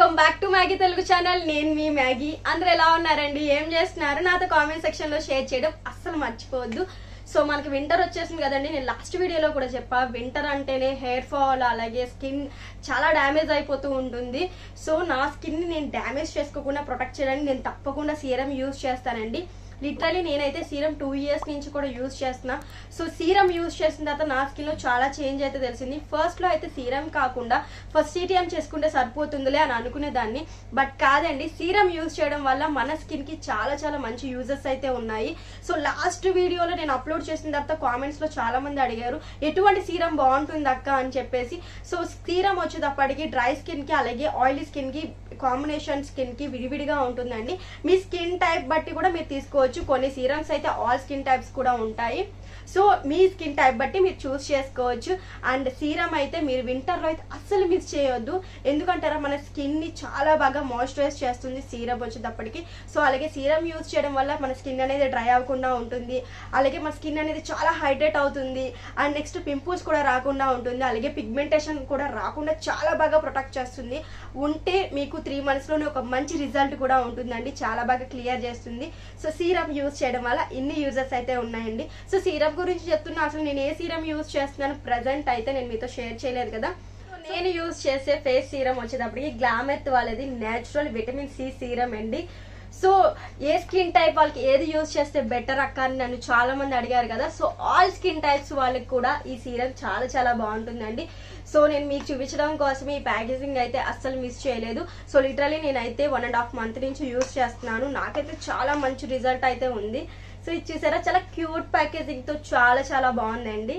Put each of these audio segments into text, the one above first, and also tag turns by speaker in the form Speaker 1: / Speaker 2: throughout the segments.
Speaker 1: Welcome back to Maggie Telugu channel నేను మీ Maggi అందరూ ఎలా ఉన్నారండి ఏం చేస్తున్నారు నాతో కామెంట్ సెక్షన్ లో షేర్ చేయడం అస్సలు మర్చిపోవద్దు సో మనకి వింటర్ వచ్చేసింది కదండి నేను లాస్ట్ వీడియోలో కూడా చెప్పా వింటర్ అంటేనే హెయిర్ ఫాల్ అలాగే స్కిన్ చాలా డ్యామేజ్ అయిపోతూ ఉంటుంది సో నా స్కిన్ ని నేను డ్యామేజ్ చేసుకోకుండా ప్రొటెక్ట్ చేయడానికి నేను తప్పకుండా సీరం యూజ్ చేస్తానండి లిటరలీ నేనైతే సీరం టూ ఇయర్స్ నుంచి కూడా యూజ్ చేస్తున్నా సో సీరం యూజ్ చేసిన తర్వాత నా స్కిన్ లో చాలా చేంజ్ అయితే తెలిసింది ఫస్ట్ లో అయితే సీరం కాకుండా ఫస్ట్ సిటిఎం చేసుకుంటే సరిపోతుందిలే అని అనుకునేదాన్ని బట్ కాదండి సీరం యూజ్ చేయడం వల్ల మన స్కిన్ కి చాలా చాలా మంచి యూజెస్ అయితే ఉన్నాయి సో లాస్ట్ వీడియోలో నేను అప్లోడ్ చేసిన తర్వాత కామెంట్స్ లో చాలా మంది అడిగారు ఎటువంటి సీరం బాగుంటుంది అక్క అని చెప్పేసి సో సీరం వచ్చేటప్పటికి డ్రై స్కిన్ కి అలాగే ఆయిలీ స్కిన్ కి కాంబినేషన్ స్కిన్ కి విడివిడిగా ఉంటుందండి మీ స్కిన్ టైప్ బట్టి కూడా మీరు తీసుకోవచ్చు కొన్ని సీరమ్స్ అయితే ఆల్ స్కిన్ టైప్స్ కూడా ఉంటాయి సో మీ స్కిన్ టైప్ బట్టి మీరు చూస్ చేసుకోవచ్చు అండ్ సీరం అయితే మీరు వింటర్లో అయితే అస్సలు మిస్ చేయొద్దు ఎందుకంటారా మన స్కిన్ ని చాలా బాగా మాయిశ్చరైజ్ చేస్తుంది సీరం వచ్చేటప్పటికి సో అలాగే సీరం యూజ్ చేయడం వల్ల మన స్కిన్ అనేది డ్రై అవ్వకుండా ఉంటుంది అలాగే మన స్కిన్ అనేది చాలా హైడ్రేట్ అవుతుంది అండ్ నెక్స్ట్ పింపుల్స్ కూడా రాకుండా ఉంటుంది అలాగే పిగ్మెంటేషన్ కూడా రాకుండా చాలా బాగా ప్రొటెక్ట్ చేస్తుంది ఉంటే మీకు త్రీ మంత్స్లోనే ఒక మంచి రిజల్ట్ కూడా ఉంటుందండి చాలా బాగా క్లియర్ చేస్తుంది సో సీరం యూజ్ చేయడం వల్ల ఇన్ని యూజెస్ అయితే ఉన్నాయండి సో సీరం గురించి చెప్తున్నా అసలు నేను ఏ సీరం యూజ్ చేస్తున్నాను ప్రజెంట్ అయితే నేను మీతో షేర్ చేయలేదు కదా సో నేను యూజ్ చేసే ఫేస్ సీరం వచ్చేటప్పటికి గ్లామెత్ వాళ్ళది నేచురల్ విటమిన్ సి సీరం అండి సో ఏ స్కిన్ టైప్ వాళ్ళకి ఏది యూజ్ చేస్తే బెటర్ అక్క అని నన్ను చాలా మంది అడిగారు కదా సో ఆల్ స్కిన్ టైప్స్ వాళ్ళకి కూడా ఈ సీరం చాలా చాలా బాగుంటుందండి సో నేను మీకు చూపించడం కోసం ఈ ప్యాకేజింగ్ అయితే అస్సలు మిస్ చేయలేదు సో లిటరలీ నేనైతే వన్ అండ్ హాఫ్ మంత్ నుంచి యూజ్ చేస్తున్నాను నాకైతే చాలా మంచి రిజల్ట్ అయితే ఉంది సో ఇది చూసారా చాలా క్యూట్ ప్యాకేజింగ్ తో చాలా చాలా బాగుందండి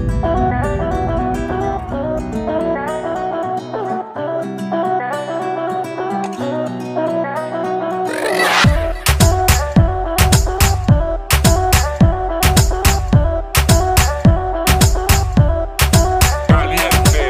Speaker 2: Caliente.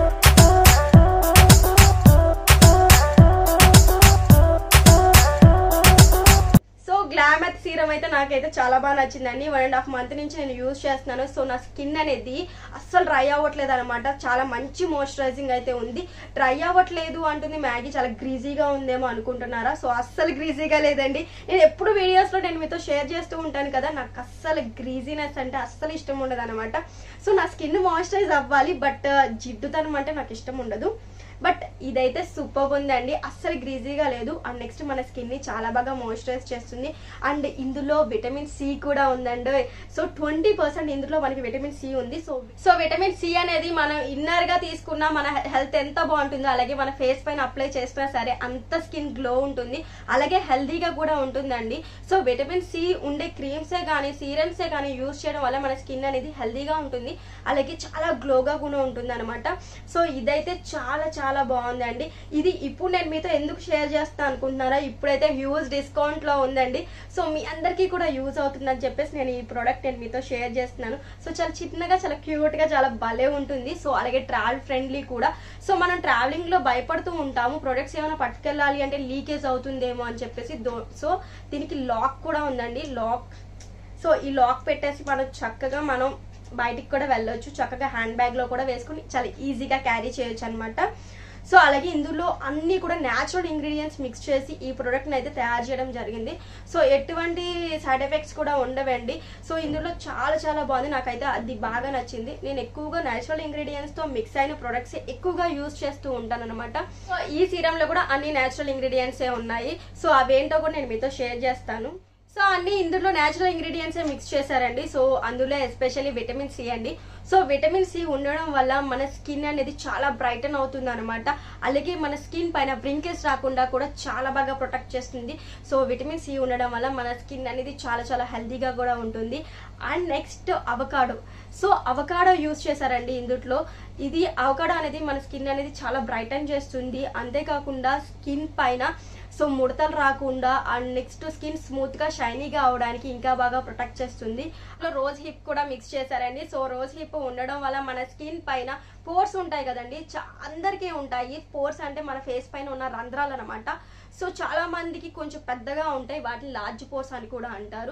Speaker 1: సో గ్లామెత్ సీరం అయితే నాకైతే చాలా బాగా నచ్చిందండి వన్ అండ్ హాఫ్ మంత్ నుంచి నేను యూజ్ చేస్తున్నాను సో నా స్కిన్ అనేది అస్సలు డ్రై అవ్వట్లేదు అనమాట చాలా మంచి మాయిశ్చరైజింగ్ అయితే ఉంది డ్రై అవ్వట్లేదు అంటుంది మ్యాగీ చాలా గ్రీజీగా ఉందేమో అనుకుంటున్నారా సో అస్సలు గ్రీజీగా లేదండి నేను ఎప్పుడు వీడియోస్లో నేను మీతో షేర్ చేస్తూ ఉంటాను కదా నాకు అస్సలు గ్రీజీనెస్ అంటే అస్సలు ఇష్టం ఉండదు అనమాట సో నా స్కిన్ మాయిశ్చరైజ్ అవ్వాలి బట్ జిడ్డుతనం అంటే నాకు ఇష్టం ఉండదు బట్ ఇదైతే సూపర్ ఉందండి అస్సలు గ్రీజీగా లేదు అండ్ నెక్స్ట్ మన స్కిన్ ని చాలా బాగా మాయిశ్చరైజ్ చేస్తుంది అండ్ ఇందులో విటమిన్ సి కూడా ఉందండి సో ట్వంటీ పర్సెంట్ ఇందులో మనకి విటమిన్ సి ఉంది సో సో విటమిన్ సి అనేది మనం ఇన్నర్ గా తీసుకున్న మన హెల్త్ ఎంత బాగుంటుందో అలాగే మన ఫేస్ పైన అప్లై చేసినా సరే అంత స్కిన్ గ్లో ఉంటుంది అలాగే హెల్దీగా కూడా ఉంటుందండి సో విటమిన్ సి ఉండే క్రీమ్సే కానీ సీరమ్సే కానీ యూజ్ చేయడం వల్ల మన స్కిన్ అనేది హెల్దీగా ఉంటుంది అలాగే చాలా గ్లోగా కూడా ఉంటుంది అనమాట సో ఇదైతే చాలా చాలా బాగుందండి ఇది ఇప్పుడు నేను మీతో ఎందుకు షేర్ చేస్తాను అనుకుంటున్నారా ఇప్పుడైతే హ్యూజ్ డిస్కౌంట్ లో ఉందండి సో మీ అందరికీ కూడా యూజ్ అవుతుందని చెప్పేసి నేను ఈ ప్రోడక్ట్ నేను మీతో షేర్ చేస్తున్నాను సో చాలా చిన్నగా చాలా క్యూట్ గా చాలా భలే ఉంటుంది సో అలాగే ట్రావెల్ ఫ్రెండ్లీ కూడా సో మనం ట్రావెలింగ్ లో భయపడుతూ ఉంటాము ప్రొడక్ట్స్ ఏమైనా పట్టుకెళ్ళాలి అంటే లీకేజ్ అవుతుందేమో అని చెప్పేసి దో- సో దీనికి లాక్ కూడా ఉందండి లాక్ సో ఈ లాక్ పెట్టేసి మనం చక్కగా మనం బయటికి కూడా వెళ్ళొచ్చు చక్కగా హ్యాండ్ బ్యాగ్ లో కూడా వేసుకుని చాలా ఈజీగా క్యారీ చేయొచ్చు అనమాట సో అలాగే ఇందులో అన్ని కూడా న్యాచురల్ ఇంగ్రీడియంట్స్ మిక్స్ చేసి ఈ ప్రోడక్ట్ని అయితే తయారు చేయడం జరిగింది సో ఎటువంటి సైడ్ ఎఫెక్ట్స్ కూడా ఉండవండి సో ఇందులో చాలా చాలా బాగుంది నాకైతే అది బాగా నచ్చింది నేను ఎక్కువగా న్యాచురల్ ఇంగ్రీడియంట్స్ తో మిక్స్ అయిన ప్రొడక్ట్స్ ఎక్కువగా యూజ్ చేస్తూ ఉంటాను అనమాట సో ఈ సీరంలో కూడా అన్ని న్యాచురల్ ఇంగ్రీడియంట్స్ ఉన్నాయి సో అవేంటో కూడా నేను మీతో షేర్ చేస్తాను సో అన్ని ఇందులో న్యాచురల్ ఇంగ్రీడియంట్స్ మిక్స్ చేశారండి సో అందులో ఎస్పెషల్లీ విటమిన్ సి అండి సో విటమిన్ సి ఉండడం వల్ల మన స్కిన్ అనేది చాలా బ్రైటన్ అవుతుంది అనమాట అలాగే మన స్కిన్ పైన బ్రింకెస్ రాకుండా కూడా చాలా బాగా ప్రొటెక్ట్ చేస్తుంది సో విటమిన్ సి ఉండడం వల్ల మన స్కిన్ అనేది చాలా చాలా హెల్తీగా కూడా ఉంటుంది and next avocado so avocado use చేశారండి ఇందులో ఇది అవకాడో అనేది మన స్కిన్ అనేది చాలా బ్రైటన్ చేస్తుంది అంతేకాకుండా స్కిన్ పైన సో ముడతలు రాకుండా అండ్ నెక్స్ట్ స్కిన్ స్మూత్ గా షైనీగా అవడానికి ఇంకా బాగా ప్రొటెక్ట్ చేస్తుంది అందులో రోజ్ హిప్ కూడా మిక్స్ చేశారండి సో రోజ్ హిప్ ఉండడం వల్ల మన స్కిన్ పైన పోర్స్ ఉంటాయి కదండి చా- అందరికీ ఉంటాయి పోర్స్ అంటే మన ఫేస్ పైన ఉన్న రంధ్రాలు అనమాట సో చాలా మందికి కొంచెం పెద్దగా ఉంటాయి వాటిని లార్జ్ పోర్స్ అని కూడా అంటారు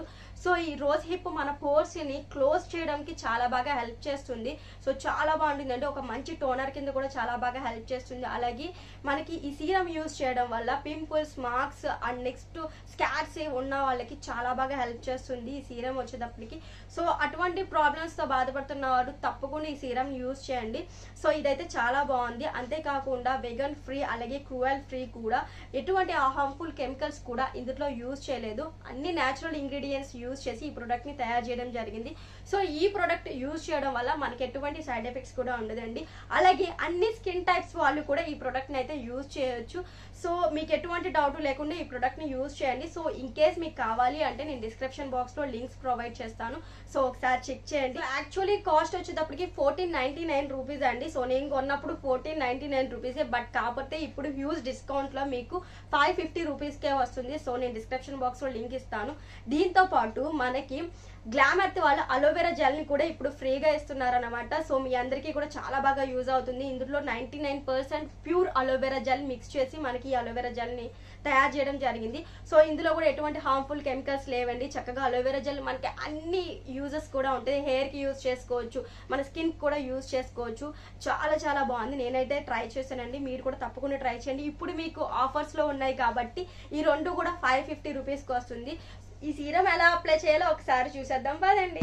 Speaker 1: సో ఈ రోజ్ హిప్ మన పోర్స్ ని క్లోజ్ చేయడానికి చాలా బాగా హెల్ప్ చేస్తుంది సో చాలా బాగుంటుంది అంటే ఒక మంచి టోనర్ కింద కూడా చాలా బాగా హెల్ప్ చేస్తుంది అలాగే మనకి ఈ సీరం యూస్ చేయడం వల్ల pimples marks and next scars ఉన్న వాళ్ళకి చాలా బాగా హెల్ప్ చేస్తుంది ఈ సీరం వచ్చేటప్పటికి సో అటువంటి ప్రాబ్లమ్స్ తో బాధపడుతున్న వారు తప్పకుండా ఈ సీరం యూస్ చేయండి సో ఇదైతే చాలా బాగుంది అంతేకాకుండా వెగన్ ఫ్రీ అలాగే క్రూయల్ ఫ్రీ కూడా ఎటువంటి హార్మ్ఫుల్ కెమికల్స్ కూడా ఇందులో యూజ్ చేయలేదు అన్ని న్యాచురల్ ఇంగ్రీడియంట్స్ యూజ్ చేసి ఈ ప్రోడక్ట్ ని తయారు చేయడం జరిగింది సో ఈ ప్రోడక్ట్ యూజ్ చేయడం వల్ల మనకి ఎటువంటి సైడ్ ఎఫెక్ట్స్ కూడా ఉండదండి అలాగే అన్ని స్కిన్ టైప్స్ వాళ్ళు కూడా ఈ ప్రోడక్ట్ ని అయితే యూజ్ చేయొచ్చు సో మీకు ఎటువంటి డౌట్ లేకుండా ఈ ప్రోడక్ట్ ని యూజ్ చేయండి సో ఇన్ కేస్ మీకు కావాలి అంటే నేను డిస్క్రిప్షన్ బాక్స్ లో లింక్స్ ప్రొవైడ్ చేస్తాను సో ఒకసారి చెక్ చేయండి యాక్చువల్లీ కాస్ట్ వచ్చేటప్పటికి ఫోర్టీన్ నైన్టీ నైన్ రూపీస్ అండి సో నేను కొన్నప్పుడు fourteen ninety nine rupees but కాకపోతే ఇప్పుడు హ్యూజ్ డిస్కౌంట్ లో మీకు ఫైవ్ ఫిఫ్టీ రూపీస్ కే వస్తుంది సో నేను డిస్క్రిప్షన్ బాక్స్ లో లింక్ ఇస్తాను దీంతో పాటు మనకి గ్లామర్త్ వాళ్ళ అలోవెరా జెల్ ని కూడా ఇప్పుడు ఫ్రీగా ఇస్తున్నారు అనమాట సో మీ అందరికీ కూడా చాలా బాగా యూజ్ అవుతుంది ఇందులో ninety nine percent pure aloe vera gel mix చేసి మనకి ఈ అలోవెరా జెల్ ని తయారు చేయడం జరిగింది సో ఇందులో కూడా ఎటువంటి హార్మ్ఫుల్ కెమికల్స్ లేవండి చక్కగా అలోవెరా జెల్ మనకి అన్ని యూజెస్ కూడా ఉంటాయి హెయిర్ కి యూజ్ చేసుకోవచ్చు మన స్కిన్ కూడా యూజ్ చేసుకోవచ్చు చాలా చాలా బాగుంది నేనైతే ట్రై చేశానండి మీరు కూడా తప్పకుండా ట్రై చేయండి ఇప్పుడు మీకు ఆఫర్స్ లో ఉన్నాయి కాబట్టి ఈ రెండు కూడా ఫైవ్ ఫిఫ్టీ రూపీస్కి వస్తుంది ఈ సీరం ఎలా అప్లై చేయాలో ఒకసారి చూసేద్దాం పదండి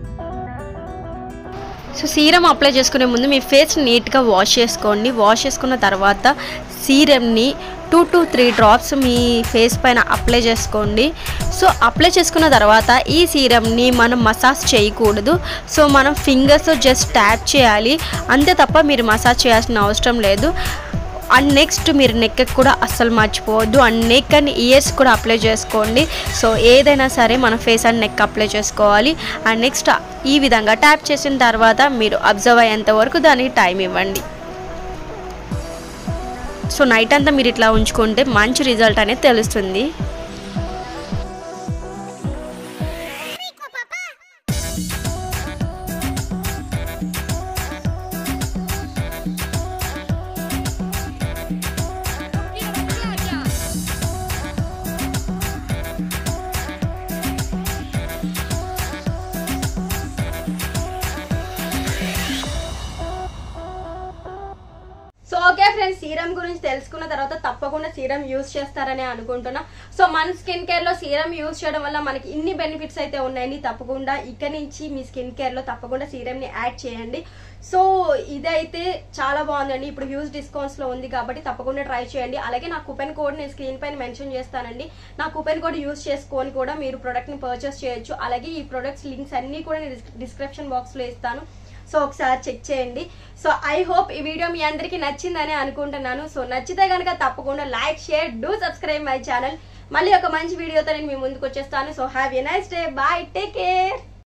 Speaker 3: సో సీరం అప్లై చేసుకునే ముందు మీ ఫేస్ నీట్గా వాష్ చేసుకోండి వాష్ చేసుకున్న తర్వాత సీరంని టూ టు త్రీ డ్రాప్స్ మీ ఫేస్ పైన అప్లై చేసుకోండి సో అప్లై చేసుకున్న తర్వాత ఈ సీరంని మనం మసాజ్ చేయకూడదు సో మనం ఫింగర్స్తో జస్ట్ ట్యాప్ చేయాలి అంతే తప్ప మీరు మసాజ్ చేయాల్సిన అవసరం లేదు అండ్ నెక్స్ట్ మీరు నెక్ కూడా అస్సలు మర్చిపోవద్దు అండ్ నెక్ అండ్ ఇయర్స్ కూడా అప్లై చేసుకోండి సో ఏదైనా సరే మన ఫేస్ అండ్ నెక్ అప్లై చేసుకోవాలి అండ్ నెక్స్ట్ ఈ విధంగా ట్యాప్ చేసిన తర్వాత మీరు అబ్జర్వ్ అయ్యేంత వరకు దానికి టైం ఇవ్వండి సో నైట్ అంతా మీరు ఇట్లా ఉంచుకుంటే మంచి రిజల్ట్ అనేది తెలుస్తుంది
Speaker 1: సో ఓకే ఫ్రెండ్స్ సీరం గురించి తెలుసుకున్న తర్వాత తప్పకుండా సీరం యూజ్ చేస్తారని అనుకుంటున్నా సో మన స్కిన్ కేర్ లో సీరం యూజ్ చేయడం వల్ల మనకి ఇన్ని బెనిఫిట్స్ అయితే ఉన్నాయండి తప్పకుండా ఇక నుంచి మీ స్కిన్ కేర్ లో తప్పకుండా సీరం ని యాడ్ చేయండి సో ఇదైతే చాలా బాగుందండి ఇప్పుడు హ్యూజ్ డిస్కౌంట్స్ లో ఉంది కాబట్టి తప్పకుండా ట్రై చేయండి అలాగే నా కూపెన్ కోడ్ నేను స్క్రీన్ పైన మెన్షన్ చేస్తానండి నా కూపెన్ కోడ్ యూజ్ చేసుకొని కూడా మీరు ప్రొడక్ట్ ని పర్చేస్ చేయొచ్చు అలాగే ఈ ప్రొడక్ట్స్ లింక్స్ అన్ని కూడా నేను డిస్క్రిప్షన్ బాక్స్ లో ఇస్తాను సో ఒకసారి చెక్ చేయండి సో ఐ హోప్ ఈ వీడియో మీ అందరికీ నచ్చిందని అనుకుంటున్నాను సో నచ్చితే కనుక తప్పకుండా like share do subscribe my channel మళ్ళీ ఒక మంచి వీడియోతో నేను మీ ముందుకు వచ్చేస్తాను so have a nice day bye take care